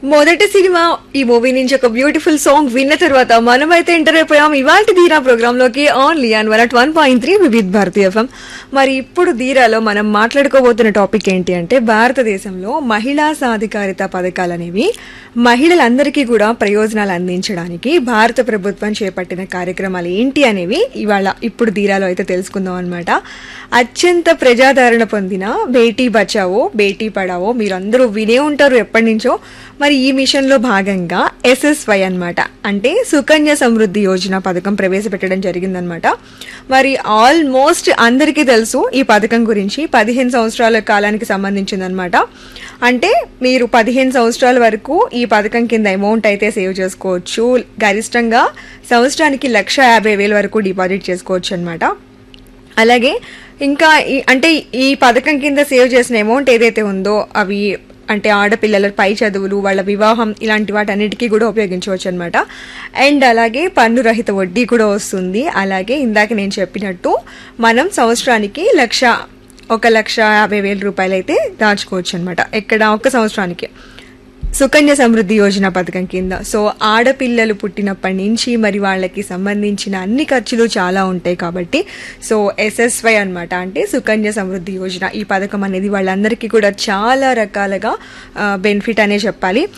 మొదటి సినిమా ఈ మూవీ నుంచి ఒక బ్యూటిఫుల్ సాంగ్ విన్న తర్వాత మనమైతే ఎంటర్ అయిపోయాం ఇవాళ ధీరా ప్రోగ్రామ్ లోకి only and one at one point three Vividh Bharati FM మరి ఇప్పుడు ధీరాలో మనం మాట్లాడుకోబోతున్న టాపిక్ ఏంటి అంటే భారతదేశంలో మహిళా సాధికారిత పథకాలు అనేవి మహిళలందరికీ కూడా ప్రయోజనాలు అందించడానికి భారత ప్రభుత్వం చేపట్టిన కార్యక్రమాలు ఏంటి అనేవి ఇవాళ ఇప్పుడు ధీరాలో అయితే తెలుసుకుందాం అనమాట అత్యంత ప్రజాదరణ పొందిన బేటీ బచావో బేటీ పడావో మీరందరూ వినే ఉంటారు ఎప్పటి నుంచో మరి ఈ మిషన్లో భాగంగా ఎస్ఎస్వై అన్నమాట అంటే సుకన్య సమృద్ధి యోజన పథకం ప్రవేశపెట్టడం జరిగిందనమాట మరి ఆల్మోస్ట్ అందరికీ తెలుసు ఈ పథకం గురించి పదిహేను సంవత్సరాల కాలానికి సంబంధించిందనమాట అంటే మీరు పదిహేను సంవత్సరాల వరకు ఈ పథకం కింద అమౌంట్ అయితే సేవ్ చేసుకోవచ్చు గరిష్టంగా సంవత్సరానికి లక్ష యాభై వేల వరకు డిపాజిట్ చేసుకోవచ్చు అనమాట అలాగే ఇంకా ఈ అంటే ఈ పథకం కింద సేవ్ చేసిన అమౌంట్ ఏదైతే ఉందో అవి అంటే ఆడపిల్లల పై చదువులు వాళ్ళ వివాహం ఇలాంటి వాటన్నిటికీ కూడా ఉపయోగించవచ్చు అనమాట అండ్ అలాగే పన్ను రహిత వడ్డీ కూడా వస్తుంది అలాగే ఇందాక నేను చెప్పినట్టు మనం సంవత్సరానికి లక్ష ఒక లక్ష యాభై వేల రూపాయలు అయితే దాచుకోవచ్చు అనమాట ఎక్కడ ఒక సంవత్సరానికి సుకన్య సమృద్ధి యోజన పథకం కింద సో ఆడపిల్లలు పుట్టినప్పటి నుంచి మరి వాళ్ళకి సంబంధించిన అన్ని ఖర్చులు చాలా ఉంటాయి కాబట్టి సో ఎస్ఎస్వై అన్నమాట అంటే సుకన్య సమృద్ధి యోజన ఈ పథకం అనేది వాళ్ళందరికీ కూడా చాలా రకాలుగా బెనిఫిట్ అనే చెప్పాలి